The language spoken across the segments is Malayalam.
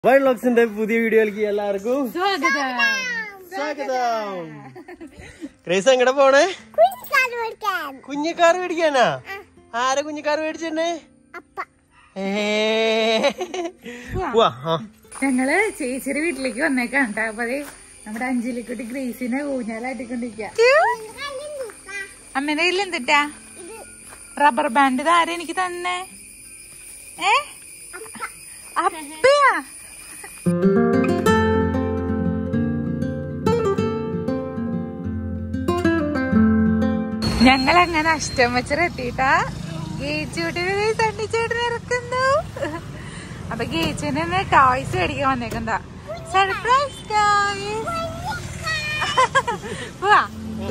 വൈൽഡ് ലോക്സിന്റെ പുതിയ വീഡിയോയിലേക്ക് എല്ലാവർക്കും സ്വാഗതം സ്വാഗതം ക്രേസ് എങ്ങടെ പോണേ കുഞ്ഞിക്കാർ മേടിക്കാനാ ആരാ കുഞ്ഞിക്കാർ മേടിച്ചേ ഞങ്ങള് ചേച്ചിയുടെ വീട്ടിലേക്ക് വന്നേക്കാണ് കേട്ടോ അപ്പൊ ദേ നമ്മുടെ അഞ്ജലിക്കുട്ടി ഗ്രേസിനെ ഊഞ്ഞാലാട്ടിക്കൊണ്ടിരിക്ക അമ്മേന്റെ കയ്യിൽ എന്തിട്ടാ റബ്ബർ ബാൻഡ് ഇത് ആരാ എനിക്ക് തന്നെ ഏ അപ്പയാ ഞങ്ങൾ അങ്ങനെ അഷ്ടം വെച്ചിട്ടെത്തിട്ടാ ഗേച്ചൂട്ടിന് തണ്ണിച്ചേട്ടൻ ഇറക്കുന്നു അപ്പൊ ഗേച്ചിന് ടോയ്സ് മേടിക്കാൻ വന്നേക്കുന്നതാ സർപ്രൈസ് ടോയ്സ് പോവാ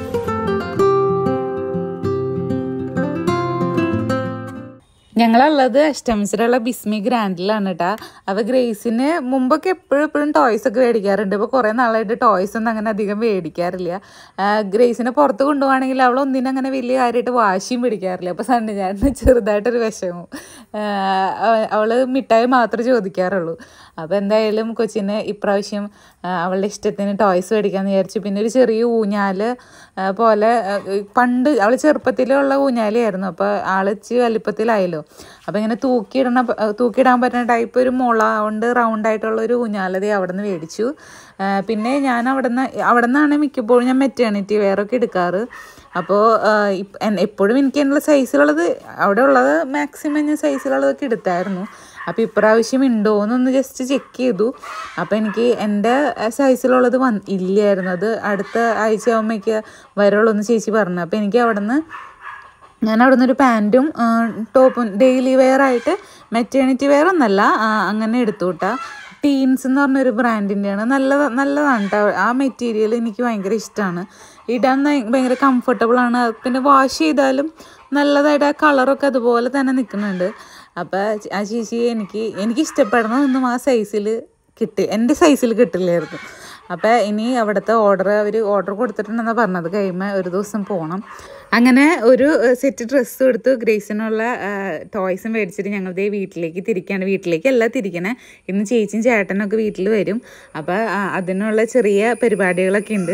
ഞങ്ങളുള്ളത് അഷ്ടമിച്ചിലുള്ള ബിസ്മി ഗ്രാൻഡിലാണ് കേട്ടാ അപ്പൊ ഗ്രേസിന് മുമ്പൊക്കെ എപ്പോഴും എപ്പോഴും ടോയ്സ് ഒക്കെ മേടിക്കാറുണ്ട് ഇപ്പൊ കുറെ നാളായിട്ട് ടോയ്സ് ഒന്നും അങ്ങനെ അധികം മേടിക്കാറില്ല ആ, ഗ്രേസിനെ പുറത്ത് കൊണ്ടുപോവാണെങ്കിൽ അവൾ ഒന്നിനും അങ്ങനെ വലിയ കാര്യമായിട്ട് വാശിയും പിടിക്കാറില്ല അപ്പൊ സണ്ണി ഞാൻ ചെറുതായിട്ടൊരു വിഷമവും ആ, അവ- അവള് മിഠായി മാത്രമേ ചോദിക്കാറുള്ളൂ അപ്പൊ എന്തായാലും കൊച്ചിന് ഇപ്രാവശ്യം ആ, അവളുടെ ഇഷ്ടത്തിന് ടോയ്സ് മേടിക്കാന്ന് വിചാരിച്ചു പിന്നെ ഒരു ചെറിയ ഊഞ്ഞാല് ആ, പോലെ ആ, പണ്ട് അവള് ചെറുപ്പത്തിലുള്ള ഊഞ്ഞാലായിരുന്നു അപ്പൊ ആള് ഇച്ചിരി വലിപ്പത്തിലായല്ലോ അപ്പൊ ഇങ്ങനെ തൂക്കിയിടണ ആ, തൂക്കിയിടാൻ പറ്റുന്ന ടൈപ്പ് ഒരു മുള കൊണ്ട് റൗണ്ട് ആയിട്ടുള്ള ഒരു ഊഞ്ഞാലതി അവിടെ നിന്ന് മേടിച്ചു ആ, പിന്നെ ഞാൻ അവിടെ നിന്ന് അവിടെ നിന്നാണ് മിക്കപ്പോഴും ഞാൻ മെറ്റേണിറ്റി വെയറൊക്കെ എടുക്കാറ് അപ്പോൾ എപ്പോഴും എനിക്ക് അതിനുള്ള സൈസിലുള്ളത് അവിടെ ഉള്ളത് മാക്സിമം ഞാൻ സൈസിലുള്ളതൊക്കെ എടുത്തായിരുന്നു അപ്പോൾ ഇപ്രാവശ്യം ഉണ്ടോ എന്നൊന്ന് ജസ്റ്റ് ചെക്ക് ചെയ്തു അപ്പോൾ എനിക്ക് എൻ്റെ സൈസിലുള്ളത് വന്ന് ഇല്ലായിരുന്നു അത് അടുത്ത ആഴ്ച ആകുമ്പോഴേക്ക് വരുള്ളൂ എന്ന് ചേച്ചി പറഞ്ഞു അപ്പോൾ എനിക്ക് അവിടെ നിന്ന് ഞാൻ അവിടെ നിന്ന് ഒരു പാൻറ്റും ടോപ്പും ഡെയിലി വെയർ ആയിട്ട് മെറ്റേണിറ്റി വെയർ ഒന്നല്ല ആ, അങ്ങനെ എടുത്തു കേട്ടാ ടീൻസ് എന്ന് പറഞ്ഞൊരു ബ്രാൻഡിൻ്റെയാണ് നല്ല നല്ലതാണ് കേട്ടോ ആ മെറ്റീരിയൽ എനിക്ക് ഭയങ്കര ഇഷ്ടമാണ് ഇടാൻ ഭയ- ഭയങ്കര കംഫർട്ടബിൾ ആണ് പിന്നെ വാഷ് ചെയ്താലും നല്ലതായിട്ട് ആ കളറൊക്കെ അതുപോലെ തന്നെ നിൽക്കുന്നുണ്ട് അപ്പോൾ ആ ചേച്ചി എനിക്ക് എനിക്ക് ഇഷ്ടപ്പെടുന്നതൊന്നും ആ സൈസിൽ കിട്ടി എൻ്റെ സൈസിൽ കിട്ടില്ലായിരുന്നു അപ്പോൾ ഇനി അവിടുത്തെ ഓർഡർ അവർ ഓർഡർ കൊടുത്തിട്ടുണ്ടെന്നാണ് പറഞ്ഞത് കഴിയുമ്പോൾ ഒരു ദിവസം പോകണം അങ്ങനെ ഒരു സെറ്റ് ഡ്രസ്സും എടുത്ത് ഗ്രേസിനുള്ള ടോയ്സും മേടിച്ചിട്ട് ഞങ്ങൾ ദേ വീട്ടിലേക്ക് തിരിക്കുകയാണ് വീട്ടിലേക്കല്ല തിരിക്കണേ ഇന്ന് ചേച്ചിയും ചേട്ടനൊക്കെ വീട്ടിൽ വരും അപ്പോൾ അതിനുള്ള ചെറിയ പരിപാടികളൊക്കെ ഉണ്ട്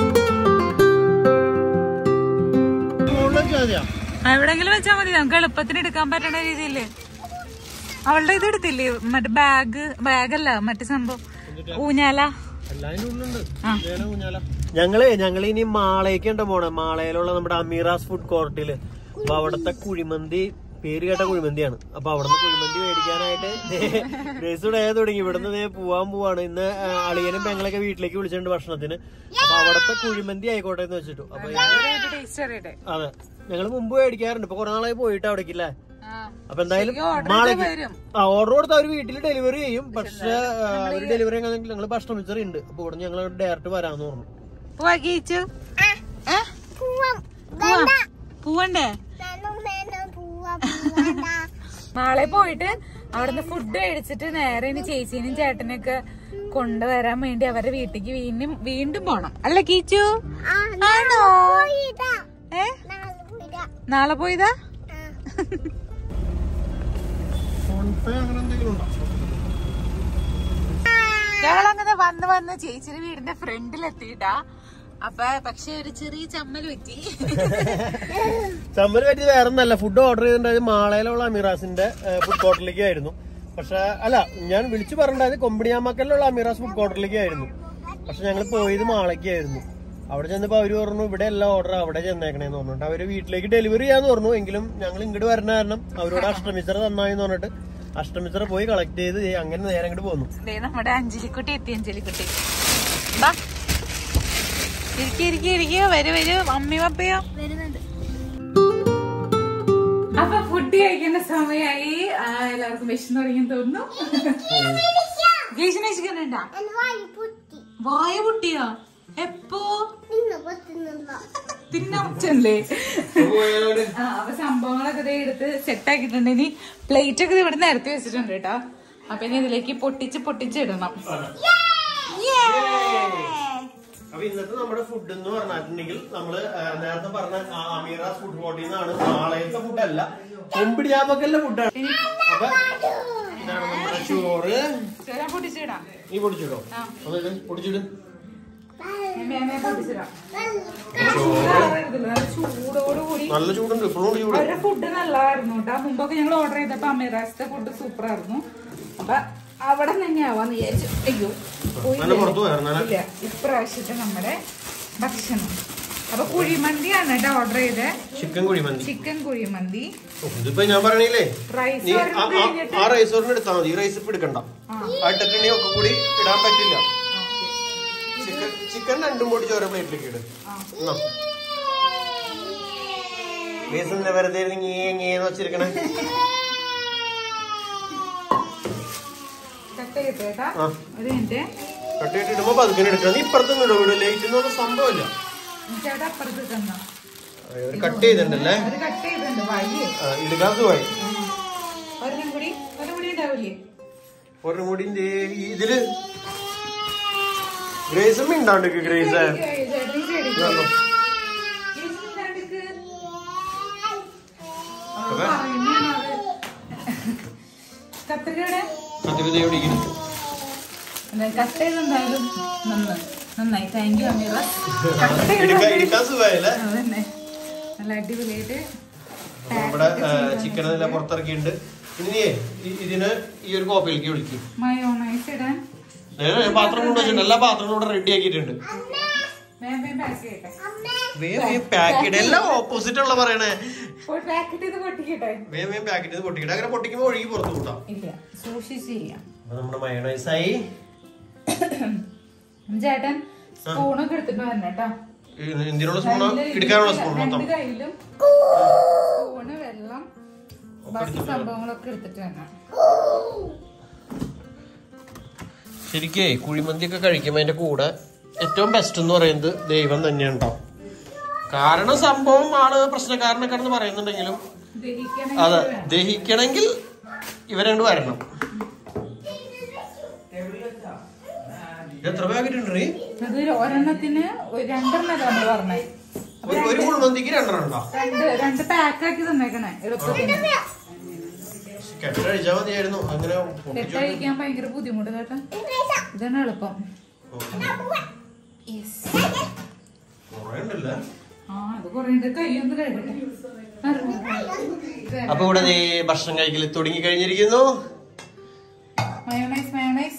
എവിടെങ്കിലും വെച്ചാൽ മതി നമുക്ക് എളുപ്പത്തിന് എടുക്കാൻ പറ്റുന്ന രീതിയിൽ അവളുടെ ഇത് എടുത്തില്ലേ മറ്റേ ബാഗ് ബാഗല്ല മറ്റേ സംഭവം ഊഞ്ഞാല ഞങ്ങള് ഞങ്ങള് ഇനി മാളേക്കുണ്ട് പോണേ മാളയിലുള്ള നമ്മുടെ അമീറാസ് ഫുഡ് കോർട്ടില് അപ്പൊ അവിടത്തെ കുഴിമന്തി പേര് കേട്ട കുഴിമന്തിയാണ് അപ്പൊ അവിടുന്ന് കുഴിമന്തി മേടിക്കാനായിട്ട് ഗ്രേസ് ഡേ തുടങ്ങി ഇവിടുന്ന് ദേ പോവാൻ പോവാണ് ഇന്ന് ആ, അളിയനും പെങ്ങളൊക്കെ വീട്ടിലേക്ക് വിളിച്ചിട്ടുണ്ട് ഭക്ഷണത്തിന് അപ്പൊ അവിടത്തെ കുഴിമന്തി ആയിക്കോട്ടെ എന്ന് വെച്ചിട്ടു അപ്പൊ ഞങ്ങള് ടേസ്റ്റ് അറിയട്ടെ അതെ ഞങ്ങള് മുമ്പ് മേടിക്കാറുണ്ട് ഇപ്പൊ കുറെ നാളായി പോയിട്ട് അവിടേക്കില്ലേ ആ. അപ്പൊ എന്തായാലും ശരിക്കും order മാളേക്ക് വരും. ആ ഓർഡർ കൊടുത്ത് അവര് വീട്ടിൽ ഡെലിവറി ചെയ്യും പക്ഷെ അവര് ഡെലിവറി ഞങ്ങൾ ഭക്ഷണം വെച്ചറുണ്ട് അപ്പൊ ഇവിടെ ഞങ്ങൾ ഡയറക്റ്റ് വരാന്ന് പറഞ്ഞു പോവാ ഗീച്ചു ഏ? പോവാ. പോവണ്ടേ നാളെ പോയിട്ട് അവിടുന്ന് ഫുഡ് കഴിച്ചിട്ട് നേരെ ഇനി ചേച്ചീനും ചേട്ടനൊക്കെ കൊണ്ടുവരാൻ വേണ്ടി അവരുടെ വീട്ടിലേക്ക് വീണ്ടും വീണ്ടും പോണം അല്ല കീച്ചു ആണോ ഏ നാളെ പോയതാ ഞങ്ങളങ്ങനെ വന്ന് വന്ന് ചേച്ചിയുടെ വീടിന്റെ ഫ്രണ്ടിലെത്തിയിട്ടാ അപ്പൊ പക്ഷെ ഒരു ചെറിയ ചമ്മൽ പറ്റി ചമ്മൽ പറ്റി വേറെ ഒന്നല്ല ഫുഡ് ഓർഡർ ചെയ്തിട്ടുണ്ടായത് മാളയിലുള്ള അമീറാസിന്റെ ഫുഡ് കോർട്ടിലേക്ക് ആയിരുന്നു പക്ഷെ അല്ല ഞാൻ വിളിച്ചു പറഞ്ഞിട്ടുണ്ടായത് കൊമ്പിടിയാമക്കലിലുള്ള അമീറാസ് ഫുഡ് കോർട്ടിലേക്ക് ആയിരുന്നു പക്ഷെ ഞങ്ങൾ പോയത് മാളയ്ക്കായിരുന്നു അവിടെ ചെന്നപ്പോ അവര് പറഞ്ഞു ഇവിടെ എല്ലാ ഓർഡർ അവിടെ ചെന്നേക്കണേന്ന് പറഞ്ഞിട്ട് അവര് വീട്ടിലേക്ക് ഡെലിവറി ചെയ്യാന്ന് പറഞ്ഞു എങ്കിലും ഞങ്ങൾ ഇങ്ങോട്ട് വരുന്ന കാരണം അവരോട് അഷ്ടമിച്ചറ തന്നായിന്ന് പറഞ്ഞിട്ട് അഷ്ടമിച്ചറ പോയി കളക്ട് ചെയ്ത് ദേ അങ്ങനെ നേരെ അങ്ങോട്ട് പോന്നു ദേ നമ്മുടെ അഞ്ജലിക്കുട്ടി എത്തി അഞ്ജലിക്കുട്ടി ബാ ഇരിക്ക ഇരിക്ക ഇരിക്ക വരൂ വരൂ മമ്മി പപ്പയോ വരുന്നുണ്ട് അപ്പൊ ഫുഡ് കഴിക്കേണ്ട സമയമായി ആ, എല്ലാവർക്കും വിശന്ന് തുടങ്ങി തോന്നുന്നു ജയിച്ചിന് വിശക്കുന്നുണ്ടാ വായ പൊട്ടിയോ എപ്പോ തിന്നല്ലേ ആ അപ്പൊ സംഭവങ്ങളൊക്കെ ദേ എടുത്ത് സെറ്റ് ആക്കിയിട്ടുണ്ട് ഇനി പ്ലേറ്റ് ഒക്കെ ദേ ഇവിടെ നിരത്തി വെച്ചിട്ടുണ്ട് കേട്ടോ അപ്പൊ ഇനി ഇതിലേക്ക് പൊട്ടിച്ച് പൊട്ടിച്ച് ഇടണം അപ്പൊ ഇന്നത്തെ നമ്മുടെ ഫുഡ് എന്ന് പറഞ്ഞിട്ടുണ്ടെങ്കിൽ നമ്മള് ആ, നേരത്തെ പറഞ്ഞ ആ അമീറാസ് ഫുഡ് കോർട്ടിൽ നിന്നാണ് നാളത്തെ ഫുഡല്ല കൊമ്പിടിയാമക്കലിന്റെ ഫുഡാണ് അപ്പൊ ഇതാണ് നമ്മുടെ ചോറ് ചേരാ പൊട്ടിച്ചിടാം നീ പൊടിച്ചിടോ ആ. അതെ പൊടിച്ചിട് മേമേ പൊട്ടിച്ചിടാം ചോറ് ചൂടോടുകൂടി നല്ല ചൂടുണ്ട് ഇപ്പോഴും ചൂട് അവരുടെ ഫുഡ് നല്ലതായിരുന്നു കേട്ടോ മുമ്പൊക്കെ ഞങ്ങൾ ഓർഡർ ചെയ്തപ്പോ അമീറാസിന്റെ ഫുഡ് സൂപ്പർ ആയിരുന്നു അപ്പൊ അവിടെ തന്നെയാവാന്ന് വിചാരിച്ചു അയ്യോ നല്ല പുറത്തു പോയായിരുന്നു ഇല്ല ഇപ്രാവശ്യത്തെ നമ്മുടെ ഭക്ഷണം അപ്പൊ കുഴിമന്തിയാണ് കേട്ടോ ഓർഡർ ചെയ്തത് ചിക്കൻ കുഴിമന്തി ചിക്കൻ കുഴിമന്തി ഓ, ഇതിപ്പോ ഞാൻ പറയണില്ലേ റൈസ് നീ ആ- ആ- ആ റൈസ് ഒരെണ്ണം എടുത്താൽ മതി ഈ റൈസ് ഇപ്പൊ എടുക്കണ്ട ആയിട്ടിട്ടുണ്ടെങ്കിൽ ഒക്കെ കൂടി ഇടാൻ പറ്റില്ല ചിക്കൻ ചിക്കൻ രണ്ടും കൂടി ചോര പ്ലേറ്റിലേക്ക് ഇട് എന്നാ. ബേസ് എന്താ വെറുതെ ഇരുന്ന് ngee ngee എന്ന് വെച്ചിരിക്കണേ കട്ട് ചെയ്തേട്ടാ ആ. ഒരു മിനിറ്റ് കട്ടിയിട്ട് ഇടുമ്പോ പതുക്കെ എടുക്കണം നീ ഇപ്പുറത്തുനിന്ന് ഇടും ഇവിടെ ലേറ്റ് എന്ന് പറഞ്ഞ സംഭവമില്ല ചേട്ടാ അപ്പുറത്ത് തന്നോ കട്ട് ചെയ്തിട്ടുണ്ടല്ലേ ഒരു കട്ട് ചെയ്തിട്ടുണ്ട് വഴിയേ ആ, ഇടുക്കാൻ സുഖമായി ഒരെണ്ണം കൂടി ഒരെണ്ണം കൂടി ഉണ്ടാവില്ലേ ഒരെണ്ണം കൂടി ദേ ഇതില് ഗ്രേസും ഉണ്ടാണ്ട് ഗ്രേസ് ചേട്ടൻ ശരി കത്രികയുടെ കത്തിരിതയോടെ ഇരിക്കും കട്ട് ചെയ്തെന്തായാലും നന്ന് നന്നായി താങ്ക് യു അമീറ കട്ട് ഇടുക്കാൻ ഇടുക്കാൻ സുഖമായില്ലേ അതന്നെ നല്ല അടിപൊളിയായിട്ട് നമ്മുടെ ചിക്കൻ എല്ലാം പുറത്തിറക്കിയിട്ടുണ്ട് ഇനി നീയേ ഇ- ഇതിന് ഈ ഒരു കോപ്പയിലേക്ക് വിളിക്കും മയോണൈസ് ഇടാൻ ഞാൻ പാത്രം കൊണ്ടുവച്ചിട്ടുണ്ട് എല്ലാ പാത്രങ്ങളും ഇവിടെ റെഡി ആക്കിയിട്ടുണ്ട് വേഗം വേഗം പാക്ക് ചെയ്യട്ടെ വേഗം പാക്കറ്റ് എല്ലാം ഓപ്പോസിറ്റ് ഉള്ള പറയണേ പോയി പാക്കറ്റ് ചെയ്ത് പൊട്ടിക്കട്ടെ വേഗം വേഗം പാക്കറ്റ് ഇത് പൊട്ടിക്കട്ടെ അങ്ങനെ പൊട്ടിക്കുമ്പോൾ ഒഴുകി പുറത്ത് കൂട്ടാം ഇല്ല സൂക്ഷിച്ച് ചെയ്യാം അപ്പൊ നമ്മുടെ മയോണൈസായി ചേട്ടൻ സ്പൂണൊക്കെ എടുത്തിട്ട് വരണം കേട്ടോ എന്തിനുള്ള സ്പൂണ് എടുക്കാനുള്ള സ്പൂൺ മൊത്തം രണ്ട് കയ്യിലും സ്പൂണ് വെള്ളം ബാക്കി സംഭവങ്ങളൊക്കെ എടുത്തിട്ട് വരണം ശരിക്കേ കുഴിമന്തി ഒക്കെ കഴിക്കുമ്പോൾ അതിന്റെ കൂടെ ഏറ്റവും ബെസ്റ്റ് എന്ന് പറയുന്നത് ദൈവം തന്നെയാണ് കേട്ടോ കാരണം സംഭവം ആള് പ്രശ്നക്കാരനൊക്കെ ആണെന്ന് പറയുന്നുണ്ടെങ്കിലും ദഹിക്കണേ അതെ ദഹിക്കണമെങ്കിൽ ഇവരണ്ട് വരണം ഇത് എത്ര പാക്കറ്റ് ഉണ്ട് നീ? അത് ഒരെണ്ണത്തിന് ഒരു രണ്ടെണ്ണം നമ്മൾ പറഞ്ഞേ ഒരു ഒരു കുഴിമന്തിക്ക് രണ്ടെണ്ണം ഉണ്ടോ രണ്ട് രണ്ട് പാക്കാക്കി തന്നേക്കണേ എളുപ്പത്തിന് കെട്ടഴിച്ചാൽ മതിയായിരുന്നു അങ്ങനെ പൊട്ടിച്ചു കെട്ടഴിക്കാൻ ഭയങ്കര ബുദ്ധിമുട്ട് കേട്ടോ ഇതാണ് എളുപ്പം കുറേ ഉണ്ടല്ലേ ആ അത് കുറേ ഉണ്ട് കൈയൊന്ന് കഴുകട്ടെ അപ്പൊ ഇവിടെ ദേ ഭക്ഷണം കഴിക്കൽ തുടങ്ങി കഴിഞ്ഞിരിക്കുന്നു മയോണൈസ് മയോണൈസ്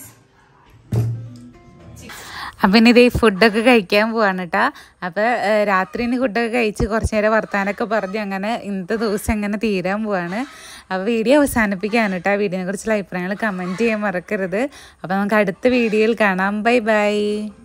അപ്പം ഇനി ഇതേ ഫുഡൊക്കെ കഴിക്കാൻ പോവാണ് കേട്ടോ അപ്പോൾ രാത്രി ഇനി ഫുഡൊക്കെ കഴിച്ച് കുറച്ച് നേരം വർത്താനൊക്കെ പറഞ്ഞ് അങ്ങനെ ഇന്നത്തെ ദിവസം അങ്ങനെ തീരാൻ പോവാണ് അപ്പോൾ വീഡിയോ അവസാനിപ്പിക്കാണ് കേട്ടോ വീഡിയോനെ കുറിച്ചുള്ള അഭിപ്രായങ്ങൾ കമൻറ്റ് ചെയ്യാൻ മറക്കരുത് അപ്പോൾ നമുക്ക് അടുത്ത വീഡിയോയിൽ കാണാം ബൈ ബൈ